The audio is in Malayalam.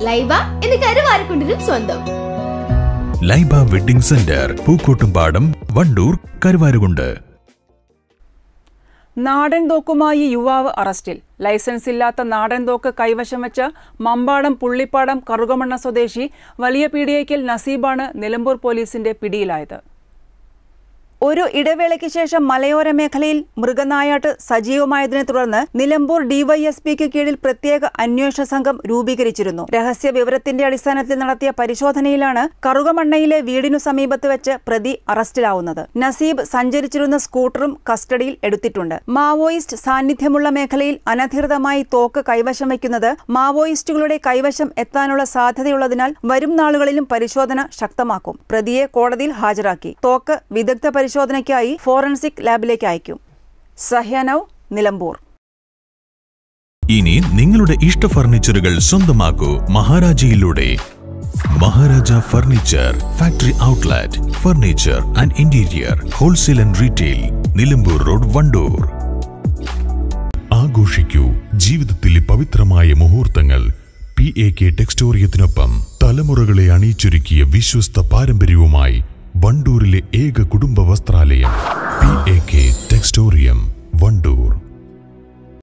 ലൈബ എന്ന് കരുവാരക്കുണ്ടിനും സ്വന്തം ലൈബ വെഡിംഗ് സെന്റർ പൂക്കോട്ടുംപാടം വണ്ടൂർ കരുവാരുകുണ്ട് നാടൻ തോക്കുമായി യുവാവ് അറസ്റ്റിൽ ലൈസൻസ് ഇല്ലാത്ത നാടൻ തോക്ക് കൈവശം വെച്ച മമ്പാടം പുള്ളിപ്പാടം കറുകമണ്ണ സ്വദേശി വലിയ പീടിയേക്കൽ നസീബാണ് നിലമ്പൂർ പോലീസിന്റെ പിടിയിലായത് ഒരു ഇടവേളയ്ക്ക് ശേഷം മലയോര മേഖലയിൽ മൃഗനായാട്ട് സജീവമായതിനെ തുടർന്ന് നിലമ്പൂർ ഡിവൈഎസ്പിക്ക് കീഴിൽ പ്രത്യേക അന്വേഷണ സംഘം രൂപീകരിച്ചിരുന്നു രഹസ്യ വിവരത്തിന്റെ അടിസ്ഥാനത്തിൽ നടത്തിയ പരിശോധനയിലാണ് കറുകമണ്ണയിലെ വീടിനു സമീപത്ത് വെച്ച് പ്രതി അറസ്റ്റിലാവുന്നത് നസീബ് സഞ്ചരിച്ചിരുന്ന സ്കൂട്ടറും കസ്റ്റഡിയിൽ എടുത്തിട്ടുണ്ട് മാവോയിസ്റ്റ് സാന്നിധ്യമുള്ള മേഖലയിൽ അനധികൃതമായി തോക്ക് കൈവശം വയ്ക്കുന്നത് മാവോയിസ്റ്റുകളുടെ കൈവശം എത്താനുള്ള സാധ്യതയുള്ളതിനാൽ വരും നാളുകളിലും പരിശോധന ശക്തമാക്കും പ്രതിയെ കോടതിയിൽ ഹാജരാക്കി തോക്ക് വിദഗ്ധ പരിശോധനയ്ക്കായി ഫോറൻസിക് ലാബിലേക്ക് അയക്കും സഹ്യാനവ് നിലമ്പൂർ ഇനി നിങ്ങളുടെ ഇഷ്ട ഫർണിച്ചറുകൾ സ്വന്തമാക്കൂ മഹാരാജയിലൂടെ Maharaja furniture factory outlet furniture and interior wholesale and retail Nilambur road Wandoor ആഘോഷിക്കൂ ജീവിതത്തിലെ പവിത്രമായ മുഹൂർത്തങ്ങൾ പി എ കെ ടെക്സ്റ്റോറിയത്തിനൊപ്പം തലമുറകളെ അണിയിച്ചൊരുക്കിയ വിശ്വസ്ത പാരമ്പര്യവുമായി വണ്ടൂരിലെ ഏക കുടുംബ വസ്ത്രാലയം P A K Textorium Wandoor